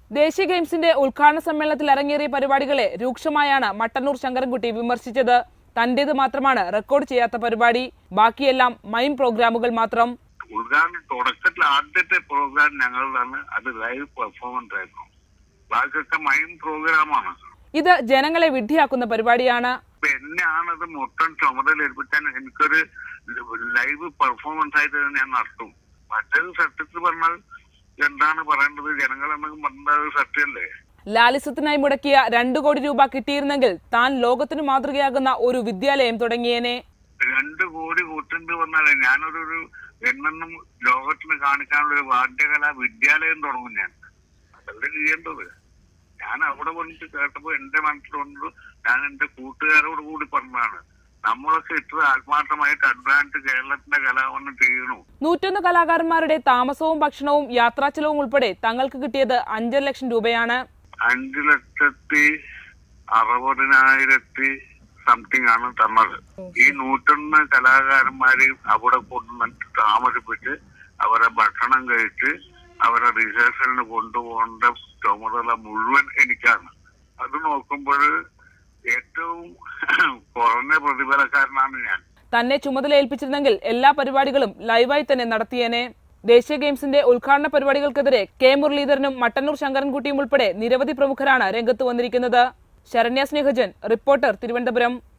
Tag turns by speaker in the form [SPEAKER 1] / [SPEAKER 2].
[SPEAKER 1] ദേശീയ ഗെയിംസിന്റെ ഉദ്ഘാടന സമ്മേളനത്തിൽ അരങ്ങേറിയ പരിപാടികളെ രൂക്ഷമായാണ് മട്ടന്നൂർ ശങ്കരൻകുട്ടി വിമർശിച്ചത് തന്റേത് മാത്രമാണ് റെക്കോർഡ് ചെയ്യാത്ത പരിപാടി ബാക്കിയെല്ലാം മൈം പ്രോഗ്രാമുകൾ മാത്രം
[SPEAKER 2] ഉദ്ഘാടനം തുടക്കത്തിൽ ആദ്യത്തെ പ്രോഗ്രാം ഞങ്ങളുടെയാണ് അത് ലൈവ് പെർഫോമൻസ് ആയിരുന്നു ബാക്കിയൊക്കെ മൈൻ പ്രോഗ്രാമാണ്
[SPEAKER 1] ഇത് ജനങ്ങളെ വിഡ്ഢിയാക്കുന്ന പരിപാടിയാണ്
[SPEAKER 2] ഇപ്പൊ എന്നെയാണത് മൊത്തം ചുമതല ഏൽപ്പിച്ചാൽ എനിക്കൊരു ലൈവ് പെർഫോമൻസ് ആയിട്ട് ഇത് ഞാൻ നടത്തും മറ്റേത് സത്യത്തിൽ പറഞ്ഞാൽ എന്താണ് പറയേണ്ടത് ജനങ്ങളെന്നൊക്കെ പറഞ്ഞത് സത്യമല്ലേ
[SPEAKER 1] ലാലിസത്തിനായി മുടക്കിയ രണ്ടു കോടി രൂപ കിട്ടിയിരുന്നെങ്കിൽ താൻ ലോകത്തിനു മാതൃകയാകുന്ന ഒരു വിദ്യാലയം തുടങ്ങിയേനെ
[SPEAKER 2] രണ്ട് കോടി കൂട്ടുണ്ട് വന്നാലേ ഞാനൊരു ഒരു എന്നെന്നും ലോകത്തിന് കാണിക്കാനുള്ള ഒരു വാദ്യകലാ വിദ്യാലയം തുടങ്ങും ഞാൻ അതല്ലേ ചെയ്യേണ്ടത് ഞാൻ അവിടെ വന്നിട്ട് കേട്ടപ്പോ എന്റെ മനസ്സിൽ വന്നത് ഞാൻ എന്റെ കൂട്ടുകാരോട് കൂടി പറഞ്ഞതാണ് നമ്മളൊക്കെ ഇത്ര ആത്മാർത്ഥമായിട്ട് അഡ്വാൻസ് കേരളത്തിന്റെ കലാവണ്ണം ചെയ്യണു
[SPEAKER 1] നൂറ്റൊന്ന് കലാകാരന്മാരുടെ താമസവും ഭക്ഷണവും യാത്രാച്ചലവും ഉൾപ്പെടെ തങ്ങൾക്ക് കിട്ടിയത് അഞ്ചര ലക്ഷം രൂപയാണ്
[SPEAKER 2] അഞ്ചു ലക്ഷത്തി അറുപതിനായിരത്തി സംതിങ് ആണ് തന്നത് ഈ നൂറ്റൊന്ന് കലാകാരന്മാരെയും അവിടെ കൊണ്ടുവന്നിട്ട് താമസിപ്പിച്ച് അവരെ ഭക്ഷണം കഴിച്ച് അവരെ റിഹേഴ്സലിന് കൊണ്ടുപോകേണ്ട ചുമതല മുഴുവൻ എനിക്കാണ് അത് നോക്കുമ്പോൾ ഏറ്റവും കുറഞ്ഞ പ്രതിഫലക്കാരനാണ് ഞാൻ
[SPEAKER 1] തന്നെ ചുമതല ഏൽപ്പിച്ചിരുന്നെങ്കിൽ എല്ലാ പരിപാടികളും ലൈവായി തന്നെ നടത്തിയേനെ ദേശീയ ഗെയിംസിന്റെ ഉദ്ഘാടന പരിപാടികൾക്കെതിരെ കെ മുരളീധരനും മട്ടന്നൂർ ശങ്കരൻകുട്ടിയും ഉൾപ്പെടെ നിരവധി പ്രമുഖരാണ് രംഗത്ത് വന്നിരിക്കുന്നത് ശരണ്യ സ്നേഹജൻ റിപ്പോർട്ടർ തിരുവനന്തപുരം